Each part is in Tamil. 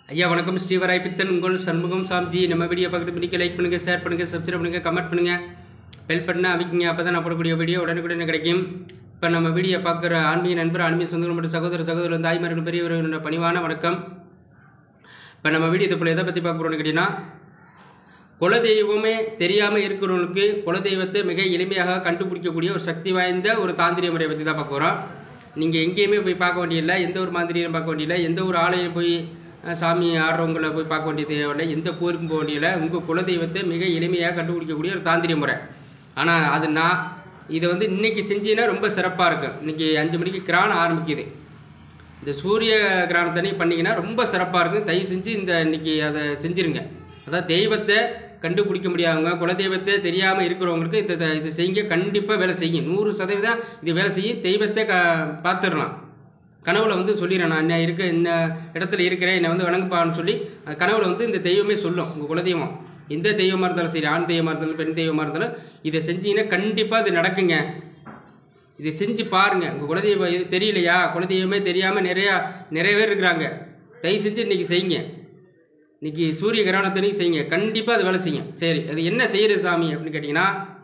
ஐயா வணக்கம் ஸ்ரீவராய் பித்தன் உங்கள் சண்முகம் சாம்ஜி நம்ம வீடியோ பார்க்குறது பிடிக்க லைக் பண்ணுங்கள் ஷேர் பண்ணுங்கள் சப்ஸ்கிரைப் பண்ணுங்கள் கமெண்ட் பண்ணுங்கள் பெல் பண்ணால் அமைக்கிங்க அப்போ தான் நான் போடக்கூடிய வீடியோ உடனுக்குடனே கிடைக்கும் இப்போ நம்ம வீடியோ பார்க்குற ஆன்மீக நண்பர் ஆன்மீக சொந்தங்கள் மற்றும் சகோதர சகோதரர் தாய்மார்கள் பெரியவர்கள் பணிவான வணக்கம் இப்போ நம்ம வீடியோ தப்பில் எதை பற்றி பார்க்க போகிறோம்னு கேட்டிங்கன்னா குலதெய்வமே தெரியாமல் இருக்கிறவங்களுக்கு குலதெய்வத்தை மிக எளிமையாக கண்டுபிடிக்கக்கூடிய ஒரு சக்தி வாய்ந்த ஒரு தாந்திரிய முறையை பற்றி தான் பார்க்க போகிறோம் நீங்கள் எங்கேயுமே போய் பார்க்க வேண்டியதில்லை எந்த ஒரு மாந்திரியும் பார்க்க வேண்டியதில்லை எந்த ஒரு ஆலயம் போய் அஹ், சாமி ஆடுறவங்கள போய் பார்க்க வேண்டியது தேவையில்லை எந்த கோருக்கும் போக வேண்டியதில்லை உங்கள் குலதெய்வத்தை மிக எளிமையாக கண்டுபிடிக்கக்கூடிய ஒரு தாந்திரிய முறை ஆனால் அது நான் இதை வந்து இன்னைக்கு செஞ்சீங்கன்னா ரொம்ப சிறப்பாக இருக்கும் இன்னைக்கு அஞ்சு மணிக்கு கிராணம் ஆரம்பிக்குது இந்த சூரிய கிரகணத்தனி பண்ணிங்கன்னா ரொம்ப சிறப்பாக இருக்கும் தயவு செஞ்சு இந்த இன்னைக்கு அதை செஞ்சுருங்க அதாவது தெய்வத்தை கண்டுபிடிக்க முடியாதவங்க குலதெய்வத்தை தெரியாமல் இருக்கிறவங்களுக்கு இதை இதை- இது செய்யுங்க கண்டிப்பாக வேலை செய்யும் நூறு சதவீதம் இது வேலை செய்யும் தெய்வத்தை க பார்த்துடலாம் கனவுல வந்து சொல்லிடுறேன் நான் என்ன இருக்க இந்த இடத்துல இருக்கிறேன் என்னை வந்து வணங்குப்பான்னு சொல்லி அந்த கனவுல வந்து இந்த தெய்வமே சொல்லும் உங்கள் குலதெய்வம் எந்த தெய்வமாக இருந்தாலும் சரி ஆண் தெய்வமாக இருந்தாலும் பெண் தெய்வமாக இருந்தாலும் இதை செஞ்சீங்கன்னா கண்டிப்பாக இது நடக்குங்க இதை செஞ்சு பாருங்க உங்கள் குலதெய்வம் இது தெரியலையா குலதெய்வமே தெரியாமல் நிறையா நிறைய பேர் இருக்கிறாங்க தயவு செஞ்சு இன்னைக்கு செய்யுங்க இன்னைக்கு சூரிய கிரகணத்தனையும் செய்யுங்க கண்டிப்பாக அது வேலை செய்யும் சரி அது என்ன செய்யுது சாமி அப்படின்னு கேட்டிங்கன்னா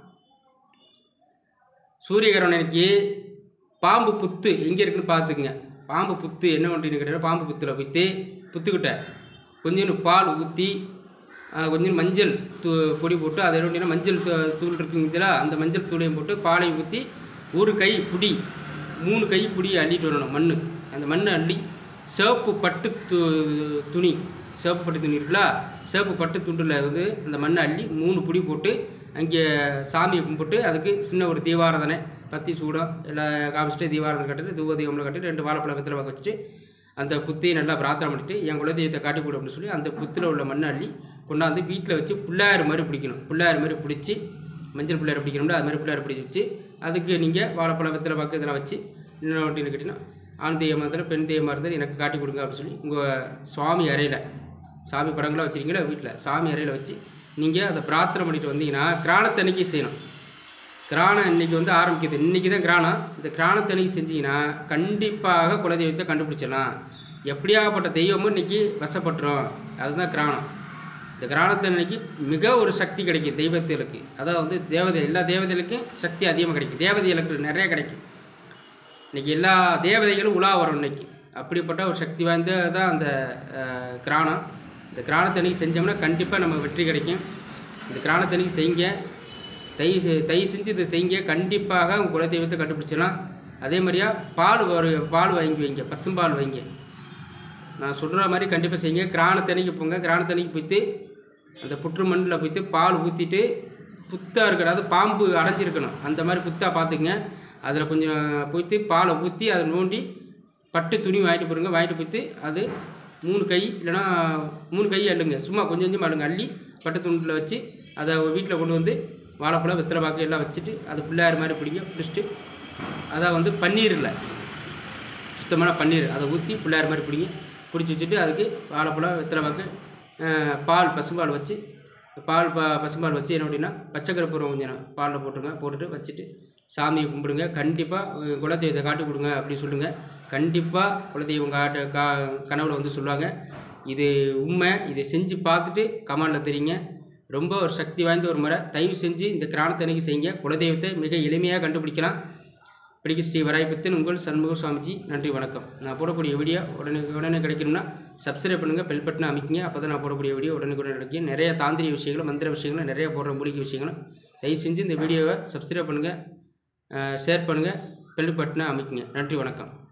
சூரிய கிரகணம் அன்னைக்கு பாம்பு புத்து எங்கே இருக்குன்னு பார்த்துக்குங்க பாம்பு புத்து என்ன பண்ணுறீங்கன்னு கேட்டீங்கன்னா பாம்பு புத்தில் போய்த்து புத்துக்கிட்ட கொஞ்சோண்டு பால் ஊற்றி கொஞ்சம் மஞ்சள் தூ பொடி போட்டு அதை என்ன பண்ணீங்கன்னா மஞ்சள் தூ- தூள் இருக்குங்களா அந்த மஞ்சள் தூளையும் போட்டு பாலையும் ஊற்றி ஒரு கை புடி மூணு கை புடி அள்ளிட்டு வரணும் மண் அந்த மண்ணை அள்ளி சிவப்பு பட்டு து துணி சிவப்பு பட்டு துணி இருக்குல்ல சிவப்பு பட்டு துண்டில் வந்து அந்த மண்ணை அள்ளி மூணு புடி போட்டு அங்கே சாமியை கும்பிட்டு அதுக்கு சின்ன ஒரு தீபாராதனை பத்தி சூடம் எல்லாம் காமிச்சிட்டு தீபாராதனை கட்டிட்டு தூப தீபம்லாம் கட்டிட்டு ரெண்டு வாழைப்பழம் வெத்தலை பார்க்க வச்சுட்டு அந்த புத்தையை நல்லா பிரார்த்தனை பண்ணிட்டு என் குலதெய்வத்தை காட்டி கொடு அப்படின்னு சொல்லி அந்த புத்தில் உள்ள மண்ணை அள்ளி கொண்டாந்து வீட்டில் வச்சு பிள்ளையார் மாதிரி பிடிக்கணும் பிள்ளையார் மாதிரி பிடிச்சி மஞ்சள் பிள்ளையார் பிடிக்கணும்ல அது மாதிரி பிள்ளையார் பிடிச்சி வச்சு அதுக்கு நீங்கள் வாழைப்பழம் வெத்தலை பார்க்க இதெல்லாம் வச்சு என்ன அப்படின்னு கேட்டிங்கன்னா ஆண் தெய்வமாக இருந்தாலும் பெண் தெய்வமாக இருந்தாலும் எனக்கு காட்டி கொடுங்க அப்படின்னு சொல்லி உங்கள் சுவாமி அறையில் சாமி படங்களாக வச்சுருக்கீங்களா வீட்டில் சாமி அறையில் வச்சு நீங்கள் அதை பிரார்த்தனை பண்ணிட்டு வந்தீங்கன்னா கிராணத்தன்னைக்கு செய்யணும் கிராணம் இன்னைக்கு வந்து ஆரம்பிக்குது இன்றைக்கி தான் கிராணம் இந்த கிராணத்தன்னைக்கு செஞ்சீங்கன்னா கண்டிப்பாக குலதெய்வத்தை கண்டுபிடிச்சிடலாம் எப்படியாகப்பட்ட தெய்வமும் இன்னைக்கு வசப்பட்டுரும் அதுதான் கிராணம் இந்த கிராணத்தன்னைக்கு மிக ஒரு சக்தி கிடைக்கும் தெய்வத்திற்கு அதாவது வந்து தேவதை எல்லா தேவதைகளுக்கும் சக்தி அதிகமாக கிடைக்கும் தேவதைகளுக்கு நிறைய கிடைக்கும் இன்னைக்கு எல்லா தேவதைகளும் உலா வரும் இன்னைக்கு அப்படிப்பட்ட ஒரு சக்தி வாய்ந்த தான் அந்த அஹ், கிராணம் இந்த கிராணத்தன்னைக்கு செஞ்சோம்னா கண்டிப்பாக நம்ம வெற்றி கிடைக்கும் இந்த கிராணத்தன்னைக்கு செய்யுங்க தயவு செ- தயவு செஞ்சு இதை செய்யுங்க கண்டிப்பாக உங்கள் குலதெய்வத்தை கண்டுபிடிச்சிடலாம் அதே மாதிரியா பால் ஒரு பால் வாங்கி வைங்க பசும்பால் வைங்க நான் சொல்கிற மாதிரி கண்டிப்பாக செய்யுங்க கிராணத்தன்னைக்கு போங்க கிராணத்தன்னைக்கு போய்த்து அந்த புற்று மண்ணில் போய்த்து பால் ஊற்றிட்டு புத்தாக இருக்கிற அதாவது பாம்பு அடைஞ்சிருக்கணும் அந்த மாதிரி புத்தாக பார்த்துக்குங்க அதில் கொஞ்சம் போய்த்து பாலை ஊற்றி அதை நோண்டி பட்டு துணி வாங்கிட்டு போடுங்க வாங்கிட்டு போய்த்து அது மூணு கை இல்லைன்னா மூணு கை அள்ளுங்க சும்மா கொஞ்சம் கொஞ்சமாக அள்ளுங்க அள்ளி பட்டு துணியில் வச்சு அதை வீட்டில் கொண்டு வந்து வாழைப்பழம் வெத்தலை பாக்கு எல்லாம் வச்சுட்டு அது பிள்ளையார் மாதிரி பிடிங்க பிடிச்சிட்டு அதை வந்து பன்னீர் இல்லை சுத்தமான பன்னீர் அதை ஊற்றி பிள்ளையார் மாதிரி பிடிங்க பிடிச்சி வச்சுட்டு அதுக்கு வாழைப்பழம் வெத்தலை பாக்கு அஹ், பால் பசும்பால் வச்சு பால் ப பசும்பால் வச்சு என்ன அப்படின்னா பச்சை கருப்பூரம் கொஞ்சம் பாலில் போட்டுருங்க போட்டுட்டு வச்சுட்டு சாமியை கும்பிடுங்க கண்டிப்பாக குலதெய்வத்தை காட்டி கொடுங்க அப்படி சொல்லுங்கள் கண்டிப்பாக குலதெய்வம் காட்டு கா கனவுல வந்து சொல்லுவாங்க இது உண்மை இதை செஞ்சு பார்த்துட்டு கமெண்டில் தெரியுங்க ரொம்ப ஒரு சக்தி வாய்ந்த ஒரு முறை தயவு செஞ்சு இந்த கிராணத்தன்னைக்கு செய்யுங்க குலதெய்வத்தை மிக எளிமையாக கண்டுபிடிக்கலாம் பிடிக்க ஸ்ரீ வராய்பத்தன் உங்கள் சண்முக சுவாமிஜி நன்றி வணக்கம் நான் போடக்கூடிய வீடியோ உடனே உடனே கிடைக்கணும்னா சப்ஸ்கிரைப் பண்ணுங்கள் பெல் பட்டனை அமைக்கிங்க அப்போ தான் நான் போடக்கூடிய வீடியோ உடனுக்குடன் கிடைக்கும் நிறைய தாந்திரிய விஷயங்களும் மந்திர விஷயங்களும் நிறைய போடுற மூலிகை விஷயங்களும் தயவு செஞ்சு இந்த வீடியோவை சப்ஸ்கிரைப் பண்ணுங்கள் ஷேர் பண்ணுங்கள் பெல் பட்டனை அமைக்கிங்க நன்றி வணக்கம்